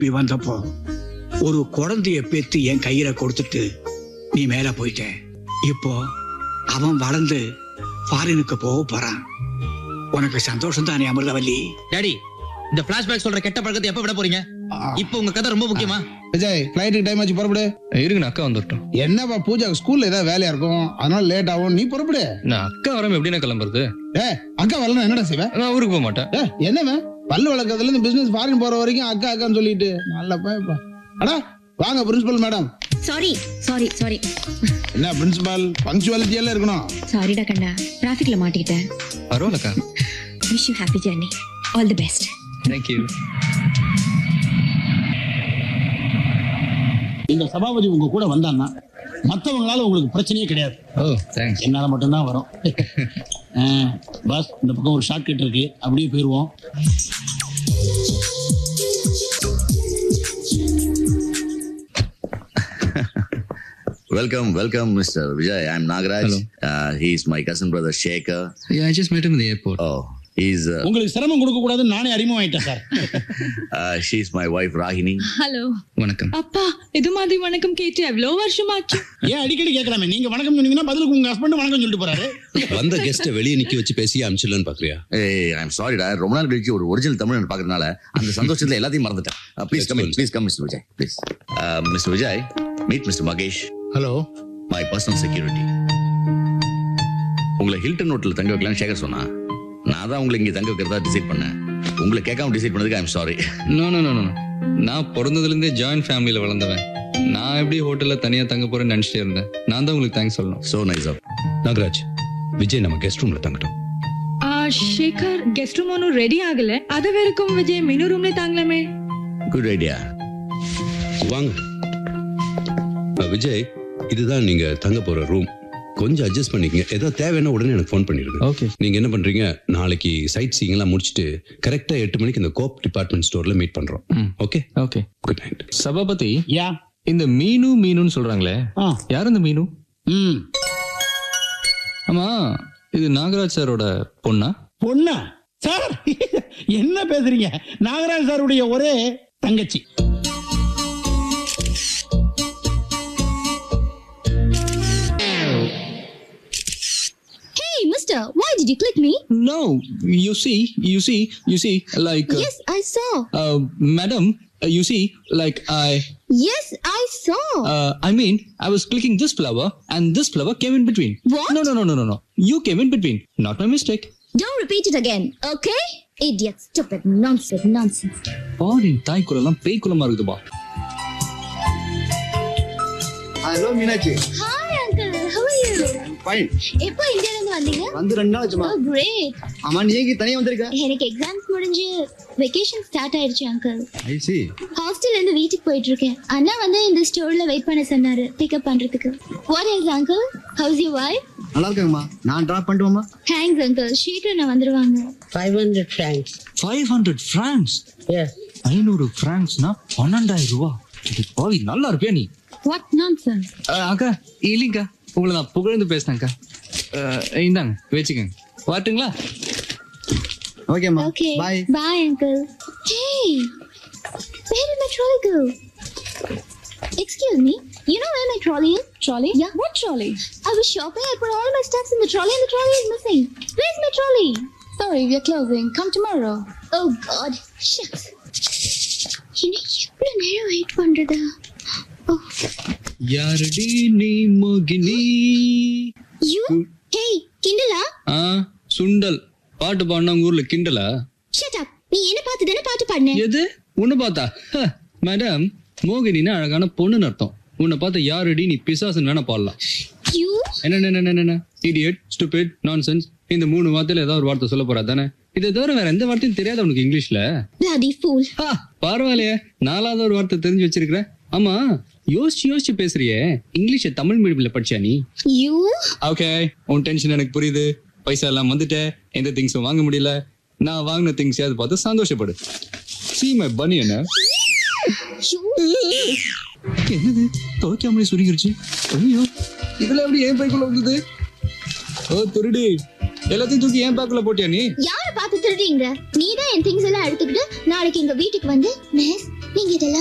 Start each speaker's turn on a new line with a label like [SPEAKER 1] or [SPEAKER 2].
[SPEAKER 1] நீ வந்தப்போ ஒரு குழந்தைய பெத்து என் கையில கொடுத்துட்டு நீ மேல போயிட்ட இப்போ அவன் வளர்ந்து ஃபாரினுக்கு போக போறான் உனக்கு சந்தோஷம் தானே அமிர்தவல்லி
[SPEAKER 2] டாடி இந்த பிளாஷ்பேக் சொல்ற கெட்ட பழக்கத்தை எப்ப விட போறீங்க இப்போ உங்க கதை ரொம்ப முக்கியமா
[SPEAKER 3] விஜய் ஃபிளைட்டுக்கு டைம் ஆச்சு புறப்படு
[SPEAKER 4] இருங்க அக்கா வந்துட்டோம்
[SPEAKER 3] என்னப்பா பூஜா ஸ்கூல்ல ஏதாவது வேலையா இருக்கும் அதனால லேட் ஆகும் நீ புறப்படு
[SPEAKER 4] நான் அக்கா வராம எப்படிண்ணா கிளம்புறது
[SPEAKER 3] ஏ அக்கா வரலாம் என்னடா செய்வ
[SPEAKER 4] நான் ஊருக்கு போக மாட்டேன்
[SPEAKER 3] ஏ என்னவன் பல்லு வளர்க்கறதுல இருந்து பிசினஸ் ஃபாரின் போற வரைக்கும் அக்கா அக்கான்னு சொல்லிட்டு நல்ல பையப்பா அடா வாங்க principal madam
[SPEAKER 5] sorry sorry sorry
[SPEAKER 3] என்ன பிரின்சிபால் பங்க்சுவாலிட்டி எல்லாம் இருக்கணும்
[SPEAKER 5] சாரிடா கண்ணா டிராஃபிக்ல மாட்டிக்கிட்டேன்
[SPEAKER 4] பரவாயில்லக்கா
[SPEAKER 5] wish you happy journey all the best
[SPEAKER 4] thank you
[SPEAKER 6] இந்த சபாபதி உங்க கூட வந்தான்னா மத்தவங்களால உங்களுக்கு பிரச்சனையே கிடையாது
[SPEAKER 4] ஓ தேங்க்ஸ்
[SPEAKER 6] என்னால மட்டும்தான் வரும் ஆ, பாஸ் இந்த பக்கம் ஒரு ஷார்ட் கட் இருக்கு அப்படியே போயிருவோம்
[SPEAKER 7] Welcome, welcome, Mr. Vijay. I'm Nagaraj.
[SPEAKER 4] Hello.
[SPEAKER 7] Uh, he's my cousin brother Shekhar.
[SPEAKER 4] Yeah, I just met him in the airport.
[SPEAKER 7] Oh, he's uh,
[SPEAKER 6] உங்களுக்கு சிரமம் கொடுக்க கூடாதுன்னு நானே அறிமுகமாயிட்டேன் sir
[SPEAKER 7] uh, she's my wife Rahini.
[SPEAKER 8] Hello
[SPEAKER 4] வணக்கம்
[SPEAKER 8] அப்பா இது மாதிரி வணக்கம் கேட்டு எவ்வளவு வருஷமாச்சு
[SPEAKER 6] ஏன் அடிக்கடி கேட்கலாமே நீங்க வணக்கம் சொன்னீங்கன்னா பதிலுக்கு உங்க ஹஸ்பண்ட் வணக்கம் சொல்லிட்டு போறாரு
[SPEAKER 9] வந்த கெஸ்ட வெளியே நிக்க வச்சு பேசி அமிச்சிடலான்னு பாக்குறியா
[SPEAKER 7] Hey, I'm sorry, டா ரொம்ப நாள் கழிச்சு ஒரு ஒரிஜினல் தமிழ் பாக்குறதுனால அந்த சந்தோஷத்துல எல்லாத்தையும் மறந்துட்டேன் please come please come mister Vijay please mister Vijay meet mister Mahesh
[SPEAKER 6] hello
[SPEAKER 7] my personal security உங்களை ஹில்டன் ஹோட்டல் தங்க வைக்கலாம்னு சேகர் சொன்னா நான் தான் உங்களை இங்க தங்க வைக்கிறதா டிசைட் பண்ணேன் உங்களை கேட்காம டிசைட் பண்ணதுக்கு I'm sorry
[SPEAKER 4] no no no no நான் பிறந்ததுல இருந்தே ஜாயின்ட் ஃபேமிலியில வளர்ந்தவன் நான் எப்படி ஹோட்டல்ல தனியா தங்க போறேன்னு நினைச்சிட்டே இருந்தேன் நான் தான் உங்களுக்கு தேங்க்ஸ் சொல்லணும்
[SPEAKER 7] so nice of
[SPEAKER 9] Nagaraj Vijay நம்ம கெஸ்ட் ரூம்ல தங்கட்டும்
[SPEAKER 8] ಆ ಶೇಖರ್ ಗೆಸ್ಟ್ ರೂಮ್ ಅವನು ರೆಡಿ ಆಗಲೆ ಅದ ವೇರಕಂ ವಿಜಯ್ ಮಿನು ರೂಮ್ ನೇ ತಾಂಗ್ಲಮೆ
[SPEAKER 7] குட் ஐடியா
[SPEAKER 9] வாங்க அஹ், விஜய் இதுதான் நீங்க தங்க போற ரூம் கொஞ்சம் அட்ஜஸ்ட் பண்ணிக்கங்க ஏதாவது தேவைன்னா உடனே எனக்கு ஃபோன் பண்ணிருங்க
[SPEAKER 4] ஓகே
[SPEAKER 9] நீங்க என்ன பண்றீங்க நாளைக்கு சைட் சீங் எல்லாம் முடிச்சுட்டு கரெக்டா எட்டு மணிக்கு இந்த கோப் டிபார்ட்மெண்ட் ஸ்டோர்ல மீட் பண்றோம்
[SPEAKER 4] ம்.
[SPEAKER 9] Okay
[SPEAKER 4] okay
[SPEAKER 9] good night
[SPEAKER 4] Sabapathi
[SPEAKER 6] யா
[SPEAKER 4] இந்த மீனு மீனுன்னு சொல்றாங்களே
[SPEAKER 6] ஆ
[SPEAKER 4] யார் இந்த மீனு
[SPEAKER 6] ம்
[SPEAKER 4] ஆமா இது நாகராஜ் சாரோட பொண்ணா
[SPEAKER 6] பொண்ணா சார் என்ன பேசுறீங்க நாகராஜ் சாருடைய ஒரே தங்கச்சி
[SPEAKER 5] Hey mister, why did you click me?
[SPEAKER 4] No, you see, you see, you see, like, uh,
[SPEAKER 5] Yes, I saw.
[SPEAKER 4] uh, madam, uh, you see, like, I,
[SPEAKER 5] Yes, I saw.
[SPEAKER 4] uh, I mean, I was clicking this flower and this flower came in between.
[SPEAKER 5] What?
[SPEAKER 4] No, no, no, no, no, no. You came in between. Not my mistake.
[SPEAKER 5] Don't repeat it again, okay? Idiot, stupid, nonsense, nonsense.
[SPEAKER 4] பாரின் தாய் குலம்லாம் பேய் குலமா இருக்குதுப்பா
[SPEAKER 10] hello Meenakshi
[SPEAKER 5] Hi uncle, how are you?
[SPEAKER 10] Fine
[SPEAKER 5] எப்போ இந்தியால இருந்து வந்தீங்க?
[SPEAKER 10] வந்து ரெண்டு நாள் ஆச்சுமா
[SPEAKER 5] Oh great.
[SPEAKER 10] ஆமா நீ ஏன் தனியா வந்திருக்க
[SPEAKER 5] எனக்கு எக்ஸாம்ஸ் முடிஞ்சு வெக்கேஷன் ஸ்டார்ட் ஆயிடுச்சு அங்கிள்
[SPEAKER 10] ஐ சி
[SPEAKER 5] ஹாஸ்டல்ல இருந்து வீட்டுக்கு போயிட்டு இருக்கேன் அண்ணா வந்து இந்த ஸ்டோர்ல வெயிட் பண்ண சொன்னாரு பிக்கப் பண்றதுக்கு what is uncle how's you wife
[SPEAKER 10] நல்லா இருக்காங்கம்மா நான் டிராப் பண்ணிட்டுமாம்மா
[SPEAKER 5] தேங்க்ஸ் அங்கிள் சீக்கிரம் நான் வந்துருவாங்க
[SPEAKER 11] 500 francs.
[SPEAKER 4] Five hundred francs
[SPEAKER 11] Yes.
[SPEAKER 4] ஐநூறு ஃப்ராங்க்ஸ்னா பன்னெண்டாயிரம் ரூபா இது பாவி நல்லா இருப்பியா நீ
[SPEAKER 5] வாட் நான்சென்ஸ்
[SPEAKER 4] அஹ், அக்கா இல்லைங்கக்கா உங்களை நான் புகழ்ந்து பேசினேன்க்கா அஹ், இந்தாங்க வச்சுக்கோங்க வரட்டுங்களா
[SPEAKER 10] ஓகேம்மா
[SPEAKER 5] okay
[SPEAKER 10] bye
[SPEAKER 5] bye uncle hey where did my trolley go excuse me you know where my trolley is trolley yeah what trolley i was shopping i put all my stuffs in the trolley and the trolley is missing where's my trolley sorry we are closing come tomorrow oh god shucks இன்னும் எவ்வளவு நேரம் wait பண்றது oh
[SPEAKER 4] யாரடி நீ மோகினி
[SPEAKER 5] you hey கிண்டலா
[SPEAKER 4] ஆ சுண்டல் பாட்டு பாடினா உங்க ஊர்ல கிண்டலா
[SPEAKER 5] shut up நீ என்ன பார்த்து தானே பாட்டு பாடின
[SPEAKER 4] எது உன்னை பார்த்தா ஹ, மேடம் மோகினின்னா அழகான பொண்ணுன்னு அர்த்தம் உன்னை பார்த்த யாரடி நீ பிசாசுன்னு வேணா பாடலாம்
[SPEAKER 5] you
[SPEAKER 4] என்ன என்ன என்ன என்ன இடியட் ஸ்டூபிட் நான்சென்ஸ் இந்த மூணு வார்த்தையில ஏதாவது ஒரு வார்த்தை சொல்ல போறா தானே இதை தவிர வேற எந்த வார்த்தையும் தெரியாது உனக்கு இங்கிலீஷ்ல
[SPEAKER 5] bloody fool
[SPEAKER 4] ஆ, பரவாயில்லையே நாலாவது ஒரு வார்த்தை தெரிஞ்சு வச்சிருக்கிற ஆமா யோசிச்சு யோசிச்சு பேசுறியே இங்கிலீஷ தமிழ் மீடியம்ல படிச்சா நீ
[SPEAKER 5] you
[SPEAKER 4] ஓகே உன் டென்ஷன் எனக்கு புரியுது பைசா எல்லாம் வந்துட்டே எந்த திங்ஸும் வாங்க முடியல நான் வாங்கின திங்ஸ் யாவது பார்த்து சந்தோஷப்படு சீ மை பனி என்ன
[SPEAKER 5] you
[SPEAKER 4] என்னது துவைக்காமலே சுருங்கிருச்சு ஐயோ இதுல எப்படி ஏன் பைக்குள்ள வந்தது ஓ திருடி எல்லாத்தையும் தூக்கி ஏன் பேக்குள்ள போட்டியா நீ
[SPEAKER 5] யார பார்த்து திருடுறீங்க நீ தான் என் திங்ஸ் எல்லாம் எடுத்துக்கிட்டு நாளைக்கு எங்க வீட்டுக்கு வந்து மிஸ் நீ நீங்க இதெல்லாம்